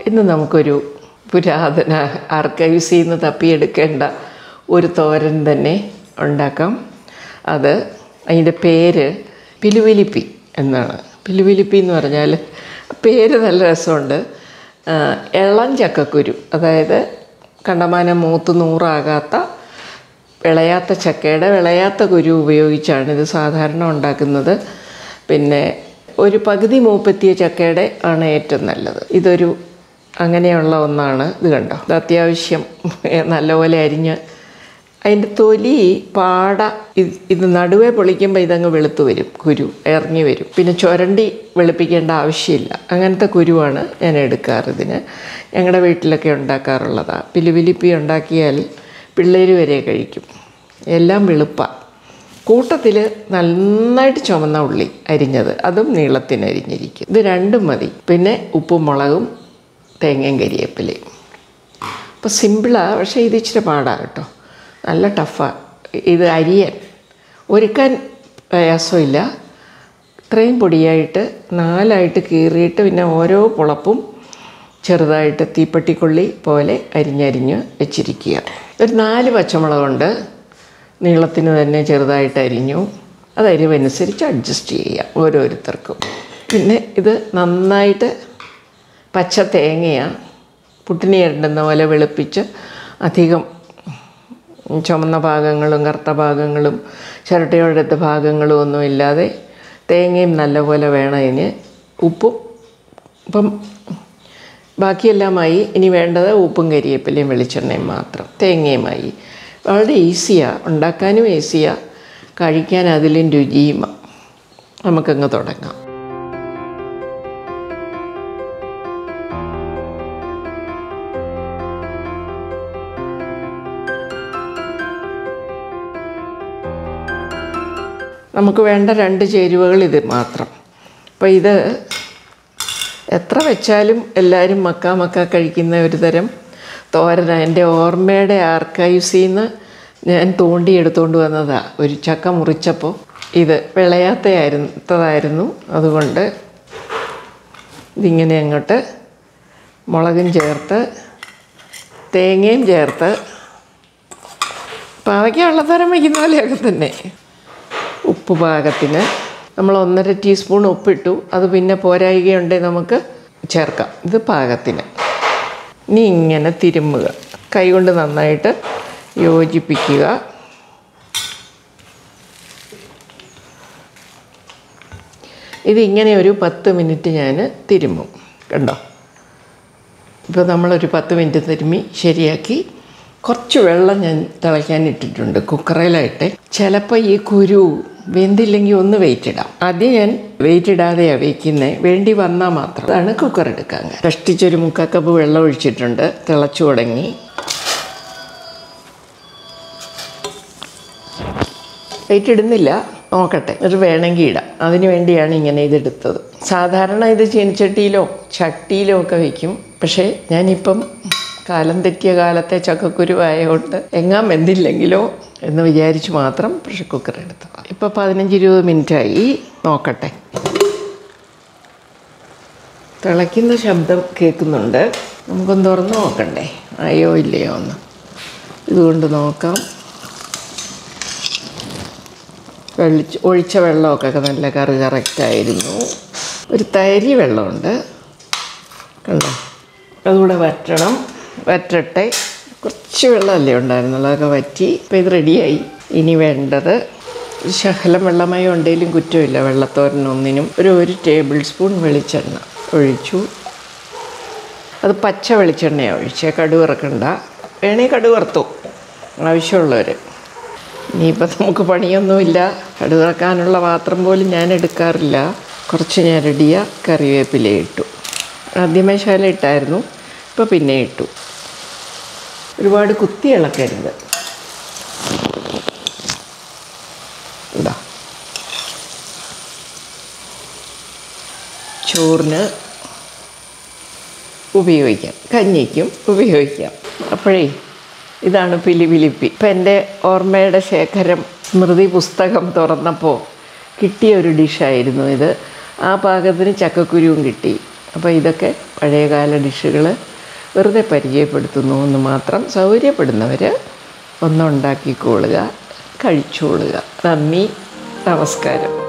ഇന്ന് നമുക്കൊരു പുരാതന ആർക്കൈവ്സിൽ നിന്ന് തപ്പിയെടുക്കേണ്ട ഒരു തോരൻ തന്നെ ഉണ്ടാക്കാം അത് അതിൻ്റെ പേര് പിലുവിലിപ്പി എന്നാണ് പിലുവിലിപ്പി എന്ന് പറഞ്ഞാൽ പേര് നല്ല രസമുണ്ട് ആ, ഇളം ചക്കക്കുരു അതായത് കണ്ടമാനം മൂത്ത് നൂറാകാത്ത വിളയാത്ത ചക്കയുടെ വിളയാത്ത കുരു ഉപയോഗിച്ചാണ് ഇത് സാധാരണ ഉണ്ടാക്കുന്നത് പിന്നെ ഒരു പകുതി മൂപ്പെത്തിയ ചക്കയുടെ ആണ് ഏറ്റവും നല്ലത് ഇതൊരു അങ്ങനെയുള്ള ഒന്നാണ് ഇത് കണ്ടോ ഇത് അത്യാവശ്യം നല്ലപോലെ അരിഞ്ഞ് അതിൻ്റെ തൊലി പാട ഇത് ഇത് നടുവേ പൊളിക്കുമ്പോൾ ഇതങ്ങ് വെളുത്ത് വരും കുരു ഇറങ്ങി വരും പിന്നെ ചുരണ്ടി വെളുപ്പിക്കേണ്ട ആവശ്യമില്ല അങ്ങനത്തെ കുരുവാണ് ഞാൻ എടുക്കാറ് ഇതിന് ഞങ്ങളുടെ വീട്ടിലൊക്കെ ഉണ്ടാക്കാറുള്ളതാണ് പിലുപിലിപ്പി ഉണ്ടാക്കിയാൽ പിള്ളേർ വരെ കഴിക്കും എല്ലാം വെളുപ്പാണ് കൂട്ടത്തിൽ നന്നായിട്ട് ചുമന്ന ഉള്ളി അരിഞ്ഞത് അതും നീളത്തിന് അരിഞ്ഞിരിക്കും ഇത് രണ്ടും മതി പിന്നെ ഉപ്പും മുളകും തേങ്ങയും കരിയേപ്പിലയും അപ്പോൾ സിമ്പിളാണ് പക്ഷേ ഇത് ഇച്ചിരി പാടാണ് കേട്ടോ നല്ല ടഫാണ് ഇത് അരിയാൻ ഒരുക്കാൻ പ്രയാസമില്ല ഇത്രയും പൊടിയായിട്ട് നാലായിട്ട് കീറിയിട്ട് പിന്നെ ഓരോ പുളപ്പും ചെറുതായിട്ട് തീപ്പെട്ടിക്കൊള്ളി പോലെ അരിഞ്ഞരിഞ്ഞ് വെച്ചിരിക്കുക ഒരു നാല് പച്ചമുളകുണ്ട് നീളത്തിന് തന്നെ ചെറുതായിട്ട് അരിഞ്ഞു അത് അരിവനുസരിച്ച് അഡ്ജസ്റ്റ് ചെയ്യാം ഓരോരുത്തർക്കും പിന്നെ ഇത് നന്നായിട്ട് പച്ച തേങ്ങയാണ് പുട്ടിനി ഇരണ്ടുന്ന പോലെ വെളുപ്പിച്ച് അധികം ചുമന്ന ഭാഗങ്ങളും കറുത്ത ഭാഗങ്ങളും ചിരട്ടയോടത്തെ ഭാഗങ്ങളും ഒന്നും ഇല്ലാതെ തേങ്ങയും നല്ലപോലെ വേണം ഇതിന് ഉപ്പും ഇപ്പം ബാക്കിയെല്ലാമായി ഇനി വേണ്ടത് ഉപ്പും കരിയേപ്പിലയും വെളിച്ചെണ്ണയും മാത്രം തേങ്ങയുമായി വളരെ ഈസിയാണ് ഉണ്ടാക്കാനും ഈസിയാണ് കഴിക്കാൻ അതിലും രുചിയും നമുക്കങ്ങ് തുടങ്ങാം നമുക്ക് വേണ്ട രണ്ട് ചേരുവകൾ ഇത് മാത്രം അപ്പോൾ ഇത് എത്ര വെച്ചാലും എല്ലാവരും മക്ക മക്ക കഴിക്കുന്ന ഒരു തരം തോരന എൻ്റെ ഓർമ്മയുടെ ആർക്കൈവ്സിൽ നിന്ന് ഞാൻ തോണ്ടി എടുത്തുകൊണ്ട് വന്നതാണ് ഒരു ചക്ക മുറിച്ചപ്പോൾ ഇത് വിളയാത്തതായിരുന്നതായിരുന്നു അതുകൊണ്ട് ഇതിങ്ങനെ അങ്ങോട്ട് മുളകും ചേർത്ത് തേങ്ങയും ചേർത്ത് പാവയ്ക്ക വെള്ളത്തോരം വയ്ക്കുന്ന പോലെയൊക്കെ തന്നെ ഉപ്പ് പാകത്തിന് നമ്മൾ ഒന്നര ടീസ്പൂൺ ഉപ്പിട്ടു അത് പിന്നെ പോരായികയുണ്ടെങ്കിൽ നമുക്ക് ചേർക്കാം ഇത് പാകത്തിന് ഇനി ഇങ്ങനെ തിരുമ്മുക കൈകൊണ്ട് നന്നായിട്ട് യോജിപ്പിക്കുക ഇതിങ്ങനെ ഒരു പത്ത് മിനിറ്റ് ഞാൻ തിരുമ്മും കണ്ടോ ഇപ്പോൾ നമ്മളൊരു പത്ത് മിനിറ്റ് തിരുമ്മി ശരിയാക്കി കുറച്ച് വെള്ളം ഞാൻ തിളയ്ക്കാൻ ഇട്ടിട്ടുണ്ട് കുക്കറിലായിട്ട് ചിലപ്പോൾ ഈ കുരു വെന്തില്ലെങ്കിൽ ഒന്ന് വെയിറ്റ് ഇടാം ആദ്യം ഞാൻ വെയിറ്റ് ഇടാതെയാണ് വയ്ക്കുന്നത് വേണ്ടി വന്നാൽ മാത്രം അതാണ് കുക്കർ എടുക്കാൻ കഷ്ടിച്ചൊരു മുക്കാൽ കപ്പ് വെള്ളം ഒഴിച്ചിട്ടുണ്ട് തിളച്ചു തുടങ്ങി വെയിറ്റ് ഇടുന്നില്ല നോക്കട്ടെ ഒരു വേണമെങ്കിൽ ഇടാം അതിന് വേണ്ടിയാണ് ഇങ്ങനെ ഇതെടുത്തത് സാധാരണ ഇത് ചീനിച്ചട്ടിയിലോ ചട്ടിയിലോ ഒക്കെ വയ്ക്കും പക്ഷേ ഞാനിപ്പം കാലം തെറ്റിയ കാലത്തെ ചക്കക്കുരു ആയതുകൊണ്ട് എങ്ങാൻ വെന്തില്ലെങ്കിലോ എന്ന് വിചാരിച്ച് മാത്രം പ്രഷർ കുക്കർ എടുത്തതാണ് ഇപ്പോൾ പതിനഞ്ച് ഇരുപത് മിനിറ്റായി നോക്കട്ടെ തിളയ്ക്കുന്ന ശബ്ദം കേൾക്കുന്നുണ്ട് നമുക്കൊന്ന് തുറന്ന് നോക്കണ്ടേ ആയോ ഇല്ലയോ ഒന്ന് ഇതുകൊണ്ട് നോക്കാം വെള്ളിച്ച് ഒഴിച്ച വെള്ളമൊക്കെ നല്ല കറി കറക്റ്റായിരുന്നു ഒരു തരി വെള്ളമുണ്ട് കണ്ടോ അതുകൂടെ വറ്റണം വറ്റട്ടെ കുറച്ച് വെള്ളമല്ലേ ഉണ്ടായിരുന്നുള്ളൂ അതൊക്കെ വറ്റി ഇപ്പോൾ ഇത് റെഡിയായി ഇനി വേണ്ടത് ഒരു ശകലം വെള്ളമയം ഉണ്ടെങ്കിലും കുറ്റമില്ല വെള്ളത്തോരനൊന്നിനും ഒരു ഒരു ടേബിൾ സ്പൂൺ വെളിച്ചെണ്ണ ഒഴിച്ചു അത് പച്ച വെളിച്ചെണ്ണയാണ് ഒഴിച്ചേ കടുക് ഇറക്കണ്ട വേണേ കടുക് ഇറത്തു ആവശ്യമുള്ളവർ ഇനിയിപ്പോൾ നമുക്ക് പണിയൊന്നുമില്ല കടുകിറക്കാനുള്ള പാത്രം പോലും ഞാൻ എടുക്കാറില്ല കുറച്ച് ഞാൻ റെഡിയ കറിവേപ്പില ഇട്ടു ആദ്യമേ ശാല ഇട്ടായിരുന്നു ഇപ്പോൾ പിന്നെ ഇട്ടു ഒരുപാട് കുത്തി ഇളക്കരുത് ഇതാ ചോറിന് ഉപയോഗിക്കാം കഞ്ഞിക്കും ഉപയോഗിക്കാം അപ്പോഴേ ഇതാണ് പിലിപിലിപ്പി ഇപ്പം എൻ്റെ ഓർമ്മയുടെ ശേഖരം സ്മൃതി പുസ്തകം തുറന്നപ്പോൾ കിട്ടിയ ഒരു ഡിഷായിരുന്നു ഇത് ആ പാകത്തിന് ചക്കക്കുരുവും കിട്ടി അപ്പോൾ ഇതൊക്കെ പഴയകാല ഡിഷുകൾ വെറുതെ പരിചയപ്പെടുത്തുന്നു എന്ന് മാത്രം സൗകര്യപ്പെടുന്നവർ ഒന്നുണ്ടാക്കിക്കൊള്ളുക കഴിച്ചോളുക നന്ദി നമസ്കാരം